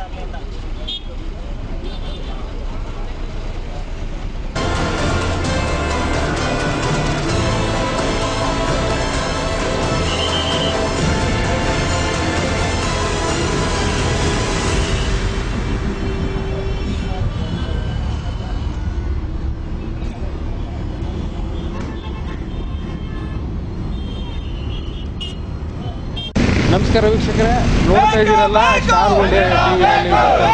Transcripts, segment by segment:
ನಮಸ್ಕಾರ ವೀಕ್ಷಕರೇ ನೋಡ್ತಾ ಇದ್ದೀರಲ್ಲ ಸ್ಟಾರ್ ಒಳ್ಳೆ ಟಿವಿಯಲ್ಲಿ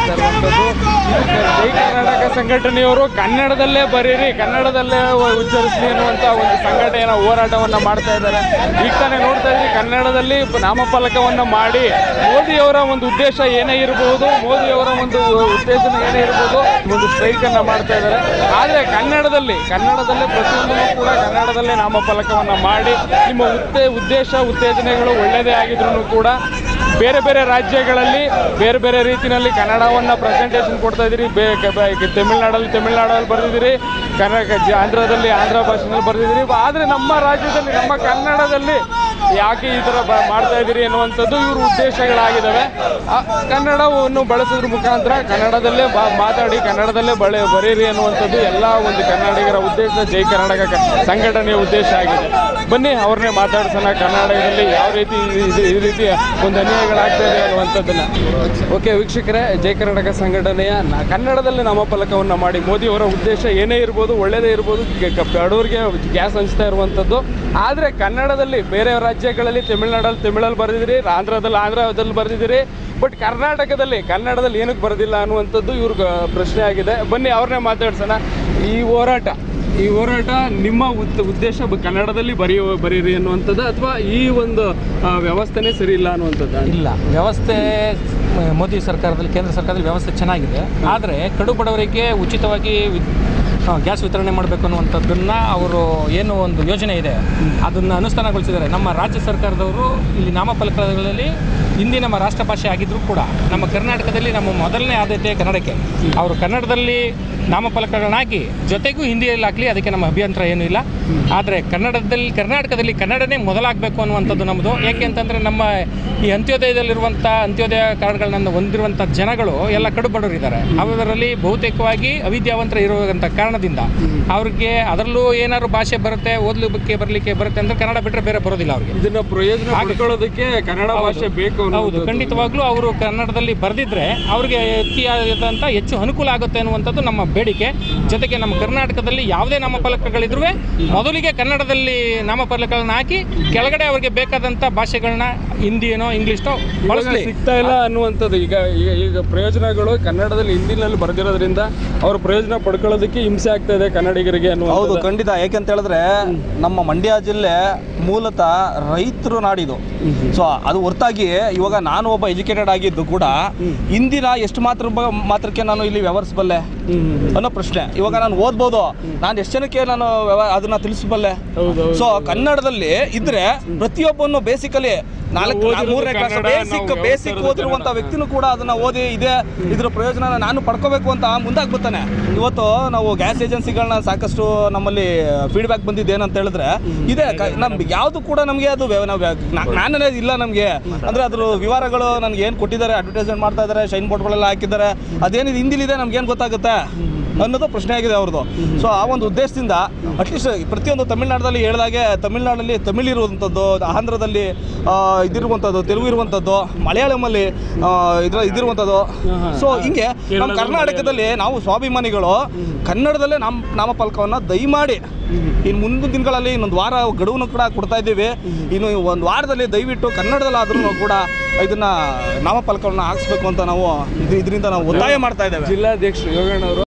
ಜೈ ಕರ್ನಾಟಕ ಸಂಘಟನೆಯವರು ಕನ್ನಡದಲ್ಲೇ ಬರೀರಿ ಕನ್ನಡದಲ್ಲೇ ಉ- ಉಚ್ಚರಿಸಲಿ ಅನ್ನುವಂಥ ಒಂದು ಸಂಘಟನೆಯ ಹೋರಾಟವನ್ನು ಮಾಡ್ತಾ ಇದ್ದಾರೆ ಈಗ ತಾನೇ ನೋಡ್ತಾ ಇದ್ರಿ ಕನ್ನಡದಲ್ಲಿ ಪ- ನಾಮಫಲಕವನ್ನು ಮಾಡಿ ಮೋದಿಯವರ ಒಂದು ಉದ್ದೇಶ ಏನೇ ಇರಬಹುದು ಮೋದಿಯವರ ಒಂದು ಉತ್ತೇಜನ ಏನೇ ಇರಬಹುದು ಒಂದು ಸ್ಟ್ರೈಕ್ ಅನ್ನ ಮಾಡ್ತಾ ಇದ್ದಾರೆ ಆದರೆ ಕನ್ನಡದಲ್ಲಿ ಕನ್ನಡದಲ್ಲೇ ಪ್ರತಿಯೊಂದನ್ನು ಕೂಡ ಕನ್ನಡದಲ್ಲೇ ನಾಮಫಲಕವನ್ನು ಮಾಡಿ ನಿಮ್ಮ ಉತ್ತೇ ಉದ್ದೇಶ ಉತ್ತೇಜನೆಗಳು ಒಳ್ಳೆಯದೇ ಆಗಿದ್ರು ಕೂಡ ಬೇರೆ ಬೇರೆ ರಾಜ್ಯಗಳಲ್ಲಿ ಬೇರೆ ಬೇರೆ ರೀತಿಯಲ್ಲಿ ಕನ್ನಡವನ್ನು ಪ್ರೆಸೆಂಟೇಷನ್ ಕೊಡ್ತಾ ಇದ್ದೀರಿ ಬೇ ಕ- ಬ- ತಮಿಳ್ನಾಡಲ್ಲಿ ತಮಿಳ್ನಾಡಲ್ಲಿ ಬರೆದಿದ್ದೀರಿ ಕರ್ನಾಟಕ ಜ- ಆಂಧ್ರದಲ್ಲಿ ಆಂಧ್ರ ಭಾಷೆನಲ್ಲಿ ಬರೆದಿದ್ದೀರಿ ಆದರೆ ನಮ್ಮ ರಾಜ್ಯದಲ್ಲಿ ನಮ್ಮ ಕನ್ನಡದಲ್ಲಿ ಯಾಕೆ ಈ ಥರ ಬ ಮಾಡ್ತಾ ಇದ್ದೀರಿ ಅನ್ನುವಂಥದ್ದು ಇವ್ರ ಉದ್ದೇಶಗಳಾಗಿದ್ದಾವೆ ಆ ಕನ್ನಡವನ್ನು ಬಳಸೋದ್ರ ಮುಖಾಂತರ ಕನ್ನಡದಲ್ಲೇ ಬಾ ಮಾತಾಡಿ ಕನ್ನಡದಲ್ಲೇ ಬಳೆ ಬರೀರಿ ಅನ್ನುವಂಥದ್ದು ಎಲ್ಲ ಒಂದು ಕನ್ನಡಿಗರ ಉದ್ದೇಶ ಜೈ ಕರ್ನಾಟಕ ಕ- ಸಂಘಟನೆಯ ಉದ್ದೇಶ ಆಗಿದೆ ಬನ್ನಿ ಅವ್ರನ್ನೇ ಮಾತಾಡ್ಸೋಣ ಕರ್ನಾಟಕದಲ್ಲಿ ಯಾವ ರೀತಿ ಇದು- ಈ ರೀತಿ ಒಂದು ಅನ್ಯಾಯಗಳಾಗ್ತಾ ಇದೆ ಅನ್ನುವಂಥದ್ದನ್ನ ಓಕೆ ವೀಕ್ಷಕರೇ ಜೈ ಕರ್ನಾಟಕ ಸಂಘಟನೆಯ ನ- ಕನ್ನಡದಲ್ಲಿ ನಾಮಫಲಕವನ್ನು ಮಾಡಿ ಮೋದಿಯವರ ಉದ್ದೇಶ ಏನೇ ಇರ್ಬೋದು ಒಳ್ಳೆಯದೇ ಇರ್ಬೋದು ಗ- ಗ- ಬಡವರಿಗೆ ಗ್ಯಾಸ್ ಹಂಚ್ತಾ ಇರುವಂಥದ್ದು ಆದರೆ ಕನ್ನಡದಲ್ಲಿ ಬೇರೆ ರಾಜ್ಯಗಳಲ್ಲಿ ತಮಿಳ್ನಾಡಲ್ಲಿ ತಮಿಳಲ್ಲಿ ಬರೆದಿದ್ದೀರಿ ಆಂಧ್ರದಲ್ಲಿ ಆಂಧ್ರದಲ್ಲಿ ಬರೆದಿದ್ದೀರಿ ಬಟ್ ಕರ್ನಾಟಕದಲ್ಲಿ ಕನ್ನಡದಲ್ಲಿ ಏನಕ್ಕೆ ಬರೆದಿಲ್ಲ ಅನ್ನುವಂಥದ್ದು ಇವ್ರಿಗೆ ಪ್ರಶ್ನೆ ಆಗಿದೆ ಬನ್ನಿ ಅವ್ರನ್ನೇ ಮಾತಾಡ್ಸೋಣ ಈ ಹೋರಾಟ ಈ ಹೋರಾಟ ನಿಮ್ಮ ಉದ್- ಉದ್ದೇಶ ಬ- ಕನ್ನಡದಲ್ಲಿ ಬರೆಯೋ ಬರೀರಿ ಅನ್ನುವಂಥದ್ದು ಅಥವಾ ಈ ಒಂದು ಆ, ವ್ಯವಸ್ಥೆನೇ ಸರಿ ಇಲ್ಲ ಅನ್ನುವಂಥದ್ದು ಇಲ್ಲ ವ್ಯವಸ್ಥೆ ಮ- ಮೋದಿ ಸರ್ಕಾರದಲ್ಲಿ ಕೇಂದ್ರ ಸರ್ಕಾರದಲ್ಲಿ ವ್ಯವಸ್ಥೆ ಚೆನ್ನಾಗಿದೆ ಆದರೆ ಕಡು ಬಡವರಿಗೆ ಉಚಿತವಾಗಿ ವಿದ್- ಆ, ಗ್ಯಾಸ್ ವಿತರಣೆ ಮಾಡಬೇಕು ಅನ್ನುವಂಥದ್ದನ್ನು ಅವರು ಏನು ಒಂದು ಯೋಜನೆ ಇದೆ ಅದನ್ನು ಅನುಷ್ಠಾನಗೊಳಿಸಿದ್ದಾರೆ ನಮ್ಮ ರಾಜ್ಯ ಸರ್ಕಾರದವರು ಇಲ್ಲಿ ನಾಮಫಲಕಗಳಲ್ಲಿ ಹಿಂದಿ ನಮ್ಮ ರಾಷ್ಟ್ರ ಭಾಷೆ ಆಗಿದ್ದರೂ ಕೂಡ ನಮ್ಮ ಕರ್ನಾಟಕದಲ್ಲಿ ನಮ್ಮ ಮೊದಲನೇ ಆದ್ಯತೆ ಕನ್ನಡಕ್ಕೆ ಅವರು ಕನ್ನಡದಲ್ಲಿ ನಾಮಫಲಕಗಳನ್ನ ಹಾಕಿ ಜೊತೆಗೂ ಹಿಂದಿಯಲ್ಲಿ ಹಾಕಲಿ ಅದಕ್ಕೆ ನಮ್ಮ ಅಭ್ಯಂತರ ಏನೂ ಇಲ್ಲ ಆದರೆ ಕನ್ನಡದಲ್ಲಿ ಕರ್ನಾಟಕದಲ್ಲಿ ಕನ್ನಡನೇ ಮೊದಲಾಗಬೇಕು ಅನ್ನುವಂಥದ್ದು ನಮ್ಮದು ಯಾಕೆ ಅಂತಂದರೆ ನಮ್ಮ ಈ ಅಂತ್ಯೋದಯದಲ್ಲಿರುವಂಥ ಅಂತ್ಯೋದಯ ಕಾರ್ಡ್ಗಳನ್ನ ಹೊಂದಿರುವಂಥ ಜನಗಳು ಎಲ್ಲ ಕಡು ಬಡವರಿದ್ದಾರೆ ಅವರಲ್ಲಿ ಬಹುತೇಕವಾಗಿ ಅವಿದ್ಯಾವಂತರ ಇರುವಂಥ ಕಾರಣದಿಂದ ಅವ್ರಿಗೆ ಅದರಲ್ಲೂ ಏನಾದ್ರು ಭಾಷೆ ಬರುತ್ತೆ ಓದಲಿಕ್ಕೆ ಬರಲಿಕ್ಕೆ ಬರುತ್ತೆ ಅಂದರೆ ಕನ್ನಡ ಬಿಟ್ಟರೆ ಬೇರೆ ಬರೋದಿಲ್ಲ ಅವ್ರಿಗೆ ಇದನ್ನ ಪ್ರಯೋಜನ ಪಡ್ಕೊಳ್ಳೋದಕ್ಕೆ ಕನ್ನಡ ಭಾಷೆ ಬೇಕು ಹೌದು ಅನ್ನೋದು ಖಂಡಿತವಾಗ್ಲೂ ಅವರು ಕನ್ನಡದಲ್ಲಿ ಬರೆದಿದ್ರೆ ಅವ್ರಿಗೆ ಅತಿಯಾದಂಥ ಹೆಚ್ಚು ಅನುಕೂಲ ಆಗುತ್ತೆ ಅನ್ನುವಂಥದ್ದು ನಮ್ಮ ಬೇಡಿಕೆ ಜೊತೆಗೆ ನಮ್ಮ ಕರ್ನಾಟಕದಲ್ಲಿ ಯಾವುದೇ ನಾಮಫಲಕಗಳಿದ್ರೂ ಮೊದಲಿಗೆ ಕನ್ನಡದಲ್ಲಿ ನಾಮಫಲಕಗಳನ್ನ ಹಾಕಿ ಕೆಳಗಡೆ ಅವ್ರಿಗೆ ಬೇಕಾದಂಥ ಭಾಷೆಗಳನ್ನ ಹಿಂದಿನೋ ಇಂಗ್ಲೀಷ್ನೋ ಇವಾಗ ಬಳಸಲಿ ಸಿಗ್ತಾ ಇಲ್ಲ ಅನ್ನುವಂಥದ್ದು ಈಗ ಈಗ ಈಗ ಪ್ರಯೋಜನಗಳು ಕನ್ನಡದಲ್ಲಿ ಹಿಂದಿನಲ್ಲಿ ಬರೆದಿರೋದ್ರಿಂದ ಅವ್ರ ಪ್ರಯೋಜನ ಪಡ್ಕೊಳ್ಳೋದಕ್ಕೆ ಹಿಂಸೆ ಆಗ್ತಾ ಇದೆ ಕನ್ನಡಿಗರಿಗೆ ಹೌದು ಅನ್ನುವಂಥದ್ದು ಖಂಡಿತ ಯಾಕೆಂತ ಹೇಳಿದ್ರೆ ನಮ್ಮ ಮಂಡ್ಯ ಜಿಲ್ಲೆ ಮೂಲತಃ ರೈತರು ನಾಡಿದು ಸೊ ಅದು ಹೊರತಾಗಿ ಇವಾಗ ನಾನು ಒಬ್ಬ ಎಜುಕೇಟೆಡ್ ಆಗಿದ್ದು ಕೂಡ ಇಂದಿನ ಎಷ್ಟು ಮಾತ್ರ ಬ- ಮಾತ್ರಕ್ಕೆ ನಾನು ಇಲ್ಲಿ ವ್ಯವಹರಿಸಬಲ್ಲೆ ಅನ್ನೋ ಪ್ರಶ್ನೆ ಇವಾಗ ನಾನು ಓದ್ಬೋದು ನಾನು ಎಷ್ಟು ಜನಕ್ಕೆ ನಾನು ವ್ಯವ ಅದನ್ನ ತಿಳಿಸಬಲ್ಲೆ ಹೌದು, ಸೊ ಕನ್ನಡದಲ್ಲಿ ಇದ್ರೆ ಪ್ರತಿಯೊಬ್ಬನು ಬೇಸಿಕಲಿ ನಾಲ್ಕು ಓದಿರೋದು ಮೂರನೇ ಕ್ಲಾಸ್ ಕನ್ನಡ, ಬೇಸಿಕ್ ನಾವು ಬೇಸಿಕ್ ವ್ಯವಸ್ಥೆ ಓದಿರುವಂತ ಕನ್ನಡ. ವ್ಯಕ್ತಿನೂ ಕೂಡ ಅದನ್ನ ಓದಿ ಇದೆ ಇದ್ರ ಪ್ರಯೋಜನ ನಾನು ಪಡ್ಕೋಬೇಕು ಅಂತ ಮುಂದಾಗ್ಬಿಡ್ತಾನೆ ಇವತ್ತು ನಾವು ಗ್ಯಾಸ್ ಏಜೆನ್ಸಿಗಳನ್ನ ಸಾಕಷ್ಟು ನಮ್ಮಲ್ಲಿ ಫೀಡ್ಬ್ಯಾಕ್ ಬಂದಿದ್ದು ಏನಂತ ಹೇಳಿದ್ರೆ ಇದೆ ಕ- ನಮ್ಗೆ ಯಾವುದು ಕೂಡ ನಮಗೆ ಅದು ವ್ಯ- ನಾವು ವ್ಯ- ನಾ- ಜ್ಞಾನನೇ ಇಲ್ಲ ನಮಗೆ ಅಂದ್ರೆ ಅದ್ರ ವಿವರಗಳು ನನ್ಗೆ ಏನು ಕೊಟ್ಟಿದ್ದಾರೆ ಅಡ್ವರ್ಟೈಸ್ಮೆಂಟ್ ಮಾಡ್ತಾ ಇದ್ದಾರೆ ಶೈನ್ ಬೋರ್ಡ್ಗಳೆಲ್ಲ ಹಾಕಿದ್ದಾರೆ ಅದೇನಿದೆ ಹಿಂದಿಲಿದೆ ನಮ್ಗೆ ಏನು ಗೊತ್ತಾಗುತ್ತೆ ಅನ್ನೋದು ಪ್ರಶ್ನೆ ಆಗಿದೆ ಅವ್ರದ್ದು ಸೊ ಆ ಒಂದು ಉದ್ದೇಶದಿಂದ ಅಟ್ಲೀಸ್ಟ್ ಪ್ರತಿಯೊಂದು ತಮಿಳ್ನಾಡಲ್ಲಿ ಹೇಳಿದಾಗೆ ತಮಿಳ್ನಾಡಲ್ಲಿ ತಮಿಳ್ ಇರುವಂಥದ್ದು ಆಂಧ್ರದಲ್ಲಿ ಆ, ಇದಿರುವಂಥದ್ದು ತೆಲುಗು ಇರುವಂಥದ್ದು ಮಲಯಾಳಮಲ್ಲಿ ಆ, ಇದ್ರ ಇದಿರುವಂಥದ್ದು ಸೊ ಹಿಂಗೆ ನಮ್ಮ ಕೇರಳದಲ್ಲಿ ಕರ್ನಾಟಕದಲ್ಲಿ ನಾವು ಸ್ವಾಭಿಮಾನಿಗಳು ಕನ್ನಡದಲ್ಲೇ ನಾಮ ನಾಮಫಲಕವನ್ನು ದಯಮಾಡಿ ಇನ್ನು ಮುಂದಿನ ದಿನಗಳಲ್ಲಿ ಇನ್ನೊಂದು ವಾರ ಗಡುವನ್ನು ಕೂಡ ಕೊಡ್ತಾ ಇದ್ದೀವಿ ಇನ್ನು ಒಂದು ವಾರದಲ್ಲಿ ದಯವಿಟ್ಟು ಕನ್ನಡದಲ್ಲಾದ್ರೂ ಕೂಡ ಇದನ್ನ ನಾಮಫಲಕವನ್ನು ಹಾಕ್ಸ್ಬೇಕು ಅಂತ ನಾವು ಇದು ಇದರಿಂದ ನಾವು ಒತ್ತಾಯ ಮಾಡ್ತಾ ಇದ್ದೇವೆ ಜಿಲ್ಲಾಧ್ಯಕ್ಷರು ಯೋಗಣ್ಣವರು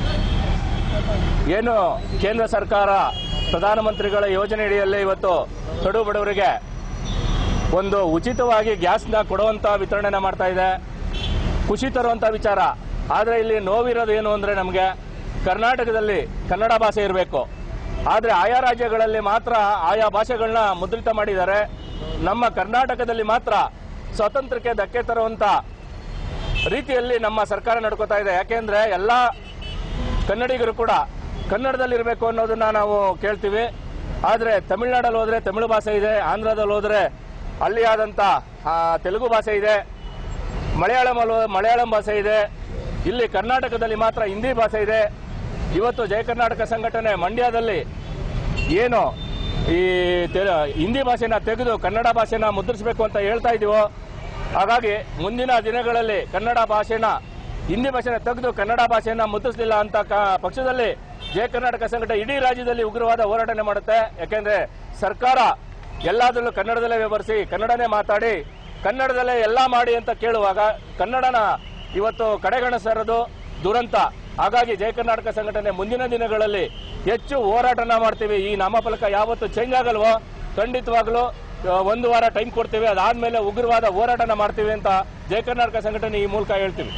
ಏನು ಕೇಂದ್ರ ಸರ್ಕಾರ ಪ್ರಧಾನಮಂತ್ರಿಗಳ ಯೋಜನೆ ಅಡಿಯಲ್ಲಿ ಇವತ್ತು ಕಡು ಬಡವರಿಗೆ ಒಂದು ಉಚಿತವಾಗಿ ಗ್ಯಾಸ್ನ ಕೊಡುವಂತ ವಿತರಣೆನ ಮಾಡ್ತಾ ಇದೆ ಖುಷಿ ತರುವಂತ ವಿಚಾರ ಆದರೆ ಇಲ್ಲಿ ನೋವಿರೋದು ಏನು ಅಂದ್ರೆ ನಮಗೆ ಕರ್ನಾಟಕದಲ್ಲಿ ಕನ್ನಡ ಭಾಷೆ ಇರಬೇಕು ಆದರೆ ಆಯಾ ರಾಜ್ಯಗಳಲ್ಲಿ ಮಾತ್ರ ಆಯಾ ಭಾಷೆಗಳನ್ನ ಮುದ್ರಿತ ಮಾಡಿದ್ದಾರೆ ನಮ್ಮ ಕರ್ನಾಟಕದಲ್ಲಿ ಮಾತ್ರ ಸ್ವಾತಂತ್ರ್ಯಕ್ಕೆ ಧಕ್ಕೆ ತರುವಂತ ರೀತಿಯಲ್ಲಿ ನಮ್ಮ ಸರ್ಕಾರ ನಡ್ಕೋತಾ ಇದೆ ಯಾಕೆಂದ್ರೆ ಎಲ್ಲಾ ಕನ್ನಡಿಗರು ಕೂಡ ಕನ್ನಡದಲ್ಲಿರಬೇಕು ಅನ್ನೋದನ್ನ ನಾವು ಕೇಳ್ತೀವಿ ಆದರೆ ತಮಿಳ್ನಾಡಲ್ಲಿ ಹೋದ್ರೆ ತಮಿಳು ಭಾಷೆ ಇದೆ ಆಂಧ್ರದಲ್ಲಿ ಹೋದ್ರೆ ಅಲ್ಲಿ ಆದಂತ ಆ, ತೆಲುಗು ಭಾಷೆ ಇದೆ ಮಲಯಾಳಂ ಅಲ್ವ ಮಲಯಾಳಂ ಭಾಷೆ ಇದೆ ಇಲ್ಲಿ ಕರ್ನಾಟಕದಲ್ಲಿ ಮಾತ್ರ ಹಿಂದಿ ಭಾಷೆ ಇದೆ ಇವತ್ತು ಜಯ ಕರ್ನಾಟಕ ಸಂಘಟನೆ ಮಂಡ್ಯದಲ್ಲಿ ಏನು ಈ ತೆಲ- ಹಿಂದಿ ಭಾಷೆನ ತೆಗೆದು ಕನ್ನಡ ಭಾಷೆನ ಮುದ್ರಿಸಬೇಕು ಅಂತ ಹೇಳ್ತಾ ಇದೀವೋ ಹಾಗಾಗಿ ಮುಂದಿನ ದಿನಗಳಲ್ಲಿ ಕನ್ನಡ ಭಾಷೆನ ಹಿಂದಿ ಭಾಷೆನ ತೆಗೆದು ಕನ್ನಡ ಭಾಷೆನ ಮುದ್ರಿಸಲಿಲ್ಲ ಅಂತ ಕ- ಪಕ್ಷದಲ್ಲಿ ಜಯ ಕರ್ನಾಟಕ ಸಂಘಟನೆ ಇಡೀ ರಾಜ್ಯದಲ್ಲಿ ಉಗ್ರವಾದ ಹೋರಾಟನೆ ಮಾಡುತ್ತೆ ಯಾಕೆಂದ್ರೆ ಸರ್ಕಾರ ಎಲ್ಲದರಲ್ಲೂ ಕನ್ನಡದಲ್ಲೇ ವ್ಯವಹರಿಸಿ ಕನ್ನಡನೇ ಮಾತಾಡಿ ಕನ್ನಡದಲ್ಲೇ ಎಲ್ಲ ಮಾಡಿ ಅಂತ ಕೇಳುವಾಗ ಕನ್ನಡನ ಇವತ್ತು ಕಡೆಗಣಿಸಿರೋದು ದುರಂತ ಹಾಗಾಗಿ ಜಯ ಕರ್ನಾಟಕ ಸಂಘಟನೆ ಮುಂದಿನ ದಿನಗಳಲ್ಲಿ ಹೆಚ್ಚು ಹೋರಾಟನ ಮಾಡ್ತೀವಿ ಈ ನಾಮಫಲಕ ಯಾವತ್ತು ಚೇಂಜ್ ಆಗಲ್ವೋ ಖಂಡಿತವಾಗ್ಲೂ ಆ, ಒಂದು ವಾರ ಟೈಮ್ ಕೊಡ್ತೀವಿ ಅದಾದ್ಮೇಲೆ ಉಗ್ರವಾದ ಹೋರಾಟನ ಮಾಡ್ತೀವಿ ಅಂತ ಜಯ ಕರ್ನಾಟಕ ಸಂಘಟನೆ ಈ ಮೂಲಕ ಹೇಳ್ತೀವಿ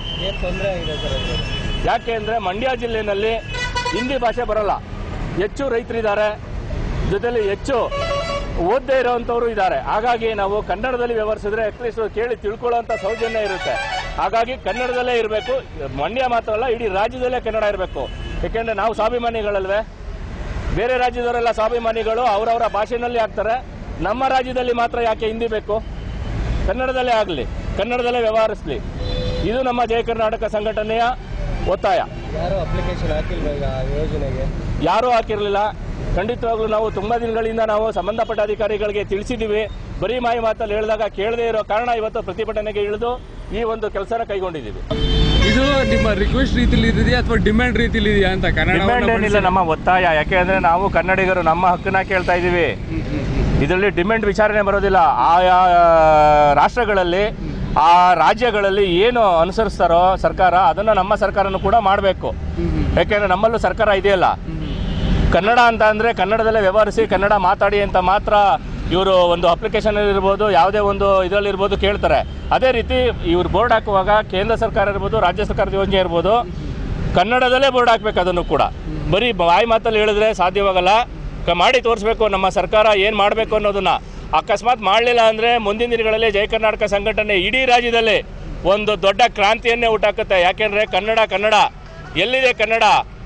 ಯಾಕೆ ಅಂದ್ರೆ ಮಂಡ್ಯ ಜಿಲ್ಲೆನಲ್ಲಿ ಹಿಂದಿ ಭಾಷೆ ಬರಲ್ಲ ಹೆಚ್ಚು ರೈತರಿದ್ದಾರೆ ಜೊತೆಲಿ ಹೆಚ್ಚು ಓದದೇ ಇರೋವಂಥವ್ರು ಇದ್ದಾರೆ ಹಾಗಾಗಿ ನಾವು ಕನ್ನಡದಲ್ಲಿ ವ್ಯವಹರಿಸಿದ್ರೆ ಅಟ್ಲೀಸ್ಟ್ ಕೇಳಿ ತಿಳ್ಕೊಳ್ಳೋಂಥ ಸೌಜನ್ಯ ಇರುತ್ತೆ ಹಾಗಾಗಿ ಕನ್ನಡದಲ್ಲೇ ಇರಬೇಕು ಮಂಡ್ಯ ಮಾತ್ರವಲ್ಲ ಇಡೀ ರಾಜ್ಯದಲ್ಲೇ ಕನ್ನಡ ಇರಬೇಕು ಯಾಕೆಂದ್ರೆ ನಾವು ಸ್ವಾಭಿಮಾನಿಗಳಲ್ವೇ ಬೇರೆ ರಾಜ್ಯದವರೆಲ್ಲ ಸ್ವಾಭಿಮಾನಿಗಳು ಅವರವರ ಭಾಷೆನಲ್ಲಿ ಆಗ್ತಾರೆ ನಮ್ಮ ರಾಜ್ಯದಲ್ಲಿ ಮಾತ್ರ ಯಾಕೆ ಹಿಂದಿ ಬೇಕು ಕನ್ನಡದಲ್ಲೇ ಆಗಲಿ ಕನ್ನಡದಲ್ಲೇ ವ್ಯವಹರಿಸಲಿ ಇದು ನಮ್ಮ ಜಯ ಕರ್ನಾಟಕ ಸಂಘಟನೆಯ ಒತ್ತಾಯ ಯಾರು ಅಪ್ಲಿಕೇಶನ್ ಹಾಕಿಲ್ವಾ ಈಗ ಆ ಯೋಜನೆಗೆ ಯಾರೂ ಹಾಕಿರಲಿಲ್ಲ ಖಂಡಿತವಾಗ್ಲೂ ನಾವು ತುಂಬಾ ದಿನಗಳಿಂದ ನಾವು ಸಂಬಂಧಪಟ್ಟ ಅಧಿಕಾರಿಗಳಿಗೆ ತಿಳಿಸಿದ್ದೀವಿ ಬರೀ ಮಾಯಿ ಮಾತಲ್ಲಿ ಹೇಳಿದಾಗ ಕೇಳದೇ ಇರೋ ಕಾರಣ ಇವತ್ತು ಪ್ರತಿಭಟನೆಗೆ ಇಳಿದು ಈ ಒಂದು ಕೆಲಸನ ಕೈಗೊಂಡಿದ್ದೀವಿ ಇದು ನಿಮ್ಮ ರಿಕ್ವೆಸ್ಟ್ ರೀತಿಲಿ ಇದೆಯಾ ಅಥವಾ ಡಿಮ್ಯಾಂಡ್ ರೀತಿಲಿ ಇದೆಯಾ ಅಂತ ಡಿಮ್ಯಾಂಡ್ ಏನಿಲ್ಲ ಕನ್ನಡ ನಮ್ಮ ಒತ್ತಾಯ ಯಾಕೆಂದ್ರೆ ನಾವು ಕನ್ನಡಿಗರು ನಮ್ಮ ಹಕ್ಕನ್ನ ಕೇಳ್ತಾ ಇದ್ದೀವಿ ಇದರಲ್ಲಿ ಡಿಮ್ಯಾಂಡ್ ವಿಚಾರಣೆ ಬರೋದಿಲ್ಲ ಆಯಾ ರಾಷ್ಟ್ರಗಳಲ್ಲಿ ಆ ರಾಜ್ಯಗಳಲ್ಲಿ ಏನು ಅನುಸರಿಸ್ತಾರೋ ಸರ್ಕಾರ ಅದನ್ನು ನಮ್ಮ ಸರ್ಕಾರನೂ ಕೂಡ ಮಾಡಬೇಕು ಯಾಕೆಂದ್ರೆ ನಮ್ಮಲ್ಲೂ ಸರ್ಕಾರ ಇದೆಯಲ್ಲ ಕನ್ನಡ ಅಂತ ಅಂದರೆ ಕನ್ನಡದಲ್ಲೇ ವ್ಯವಹರಿಸಿ ಕನ್ನಡ ಮಾತಾಡಿ ಅಂತ ಮಾತ್ರ ಇವರು ಒಂದು ಅಪ್ಲಿಕೇಶನ್ ಇರ್ಬೋದು ಯಾವುದೇ ಒಂದು ಇದರಲ್ಲಿರ್ಬೋದು ಕೇಳ್ತಾರೆ ಅದೇ ರೀತಿ ಇವ್ರು ಬೋರ್ಡ್ ಹಾಕುವಾಗ ಕೇಂದ್ರ ಸರ್ಕಾರ ಇರ್ಬೋದು ರಾಜ್ಯ ಸರ್ಕಾರದ ಯೋಜನೆ ಇರ್ಬೋದು ಕನ್ನಡದಲ್ಲೇ ಬೋರ್ಡ್ ಹಾಕ್ಬೇಕು ಅದನ್ನು ಕೂಡ ಬರೀ ಬಾಯಿ ಮಾತಲ್ಲಿ ಹೇಳಿದ್ರೆ ಸಾಧ್ಯವಾಗಲ್ಲ ಕ- ಮಾಡಿ ತೋರಿಸ್ಬೇಕು ನಮ್ಮ ಸರ್ಕಾರ ಏನು ಮಾಡಬೇಕು ಅನ್ನೋದನ್ನ ಅಕಸ್ಮಾತ್ ಮಾಡಲಿಲ್ಲ ಅಂದರೆ ಮುಂದಿನ ದಿನಗಳಲ್ಲಿ ಜಯ ಕರ್ನಾಟಕ ಸಂಘಟನೆ ಇಡೀ ರಾಜ್ಯದಲ್ಲಿ ಒಂದು ದೊಡ್ಡ ಕ್ರಾಂತಿಯನ್ನೇ ಹುಟ್ಟಾಕುತ್ತೆ ಯಾಕೆಂದರೆ ಕನ್ನಡ ಕನ್ನಡ ಎಲ್ಲಿದೆ ಕನ್ನಡ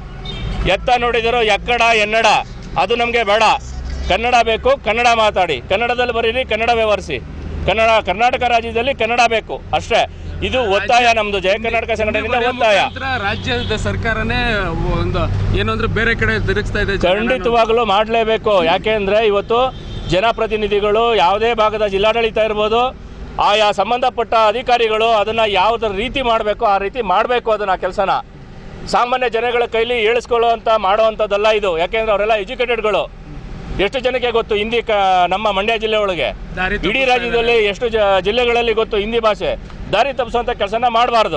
ಎತ್ತ ನೋಡಿದರೂ ಎಕ್ಕಡ ಎನ್ನಡ ಅದು ನಮಗೆ ಬೇಡ ಕನ್ನಡ ಬೇಕು ಕನ್ನಡ ಮಾತಾಡಿ ಕನ್ನಡದಲ್ಲಿ ಬರೀರಿ ಕನ್ನಡ ವ್ಯವಹರಿಸಿ ಕನ್ನಡ ಕರ್ನಾಟಕ ರಾಜ್ಯದಲ್ಲಿ ಕನ್ನಡ ಬೇಕು ಅಷ್ಟೇ ಇದು ಒತ್ತಾಯ ನಮ್ದು ಜಯ ಕರ್ನಾಟಕ ಸಂಘಟನೆಯಿಂದ ಒತ್ತಾಯ ರಾಜ್ಯದ ಸರ್ಕಾರನೇ ಒಂದು ಏನು ಅಂದ್ರೆ ಬೇರೆ ಕಡೆ ತಿರುಗಿಸ್ತಾ ಇದೆ ಜನರನ್ನ. ಖಂಡಿತವಾಗಲೂ ಮಾಡಲೇಬೇಕು ಯಾಕೆಂದ್ರೆ ಇವತ್ತು ಜನಪ್ರತಿನಿಧಿಗಳು ಯಾವುದೇ ಭಾಗದ ಜಿಲ್ಲಾಡಳಿತ ಇರ್ಬೋದು ಆಯಾ ಸಂಬಂಧಪಟ್ಟ ಅಧಿಕಾರಿಗಳು ಅದನ್ನ ಯಾವುದರ ರೀತಿ ಮಾಡಬೇಕು ಆ ರೀತಿ ಮಾಡಬೇಕು ಅದನ್ನ ಕೆಲಸನ ಸಾಮಾನ್ಯ ಜನಗಳ ಕೈಲಿ ಏಳಿಸ್ಕೊಳ್ಳುವಂತ ಮಾಡುವಂಥದ್ದಲ್ಲ ಇದು ಯಾಕೆಂದ್ರೆ ಅವರೆಲ್ಲ ಎಜುಕೇಟೆಡ್ಗಳು ಎಷ್ಟು ಜನಕ್ಕೆ ಗೊತ್ತು ಹಿಂದಿ ಕ ನಮ್ಮ ಮಂಡ್ಯ ಜಿಲ್ಲೆ ಒಳಗೆ ದಾರಿ ಇಡೀ ರಾಜ್ಯದಲ್ಲಿ ಎಷ್ಟು ಜ ಜಿಲ್ಲೆಗಳಲ್ಲಿ ಗೊತ್ತು ಹಿಂದಿ ಭಾಷೆ ದಾರಿ ತಪ್ಪಿಸುವಂಥ ಕೆಲಸನ ಮಾಡಬಾರ್ದು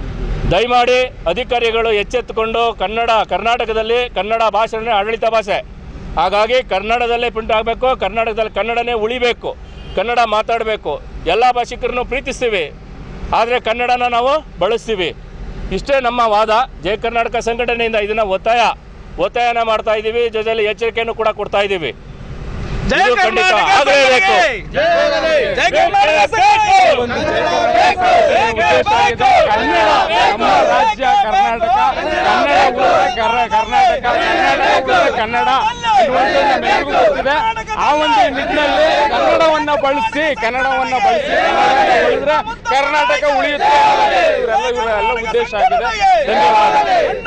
ದಯಮಾಡಿ ಅಧಿಕಾರಿಗಳು ಎಚ್ಚೆತ್ತುಕೊಂಡು ಕನ್ನಡ ಕರ್ನಾಟಕದಲ್ಲಿ ಕನ್ನಡ ಭಾಷೆನೇ ಆಡಳಿತ ಭಾಷೆ ಹಾಗಾಗಿ ಕನ್ನಡದಲ್ಲೇ ಪ್ರಿಂಟ್ ಆಗಬೇಕು ಕರ್ನಾಟಕದಲ್ಲಿ ಕನ್ನಡನೇ ಉಳಿಬೇಕು ಕನ್ನಡ ಮಾತಾಡಬೇಕು ಎಲ್ಲ ಭಾಷಿಕರನ್ನು ಪ್ರೀತಿಸ್ತೀವಿ ಆದರೆ ಕನ್ನಡನ ನಾವು ಬಳಸ್ತೀವಿ ಇಷ್ಟೇ ನಮ್ಮ ವಾದ ಜಯ ಕರ್ನಾಟಕ ಸಂಘಟನೆಯಿಂದ ಇದನ್ನ ಒತ್ತಾಯ ಒತ್ತಾಯನ ಮಾಡ್ತಾ ಇದ್ದೀವಿ ಜೊತೆಯಲ್ಲಿ ಎಚ್ಚರಿಕೆಯನ್ನು ಕೂಡ ಕೊಡ್ತಾ ಇದ್ದೀವಿ ಇದು ಖಂಡಿತ ಆಗಲೇಬೇಕು ಒಂದು ಉದ್ದೇಶ ಆಗಿದೆ. ಕನ್ನಡ ನಮ್ಮ ರಾಜ್ಯ ಕರ್ನಾಟಕ ಕನ್ನಡ ಉಳಿದ ಕರ್ನ- ಕರ್ನಾಟಕ ಕನ್ನಡ ಉಳಿದ ಕನ್ನಡ ಅನ್ನುವಂಥದ್ದು ನಮ್ಮೆಲ್ಲರಿಗೂ ಗೊತ್ತಿದೆ ಆ ಒಂದು ನಿಟ್ಟಿನಲ್ಲಿ ಕನ್ನಡವನ್ನ ಬಳಸಿ ಕನ್ನಡವನ್ನ ಬಳಸಿ ಕನ್ನಡ ಉಳಿದ್ರೆ ಕರ್ನಾಟಕ ಉಳಿಯುತ್ತೆ ಅನ್ನೋದೇ ಇವರೆಲ್ಲ ಇವರೆಲ್ಲ ಉದ್ದೇಶ ಆಗಿದೆ ಧನ್ಯವಾದ